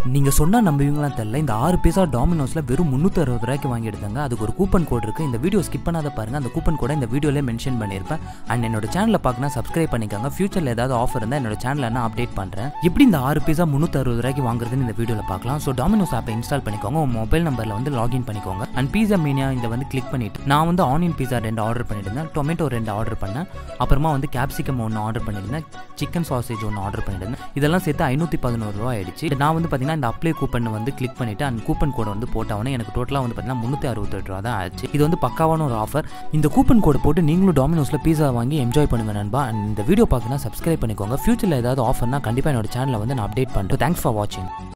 நீங்கள் சொன்னால் நம்புவீங்களாம் தெரியல இந்த ஆறு பீஸா டாமினோஸில் வெறும் முந்நூற்றி அறுபது ரூபாய்க்கு வாங்கி எடுத்தாங்க அதுக்கு ஒரு கூப்பன் கோட் இருக்குது இந்த வீடியோ ஸ்கிப் பண்ணாத பாருங்கள் அந்த கூப்பன் கோடை இந்த வீடியோலே மென்ஷன் பண்ணியிருப்பேன் அண்ட் என்னோட சேனலை பார்க்கணும் சப்ஸ்கிரைப் பண்ணிக்கோங்க ஃபியூச்சரில் ஏதாவது ஆஃபர் இருந்தால் என்னோட சேனலில் நான் அப்டேட் பண்ணுறேன் எப்படி இந்த ஆறு பீஸா முந்நூற்றி அறுபது ரூபாய்க்கு வாங்குறதுன்னு இந்த வீடியோவில் பார்க்கலாம் ஸோ டாமினோஸ் ஆப்பை இன்ஸ்டால் பண்ணிக்கோங்க உங்கள் மொபைல் நம்பரில் வந்து லாகின் பண்ணிக்கோங்க அண்ட் பீஸா மீனியா இந்த வந்து கிளிக் பண்ணிட்டு நான் வந்து ஆனியன் பீஸா ரெண்டு ஆர்டர் பண்ணியிருந்தேன் டொமேட்டோ ரெண்டு ஆர்டர் பண்ணேன் அப்புறமா வந்து கேப்சிகம் ஒன்று ஆர்டர் பண்ணியிருந்தேன் சிக்கன் சாசேஜ் ஒன்று ஆர்டர் பண்ணியிருந்தேன் இதெல்லாம் சேர்த்து ஐநூற்றி பதினோரு ரூபா ஆயிடுச்சு நான் வந்து பார்த்தீங்கன்னா இந்த அப்ளை கூப்பன் வந்து கிளிக் பண்ணிட்டு அந்த கூப்பன் கோடை வந்து போட்டவொடனே எனக்கு டோட்டலாக வந்து பார்த்தீங்கன்னா முந்நூற்றி அறுபத்தெட்டு ரூபா தான் ஆச்சு இது வந்து பக்காவான ஒரு ஆஃபர் இந்த கூப்பன் கோடு போட்டு நீங்களும் டாமினோஸில் பீஸா வாங்கி என்ஜாய் பண்ணுங்க நண்பா அண்ட் இந்த வீடியோ பார்க்கணும்னா சப்ஸ்கிரைப் பண்ணிக்கோங்க ஃபியூச்சரில் ஏதாவது ஆஃபர்னா கண்டிப்பாக என்னோட சேனலை வந்து நான் அப்டேட் பண்ணுறேன் தேங்க்ஸ் ஃபார் வாட்சிங்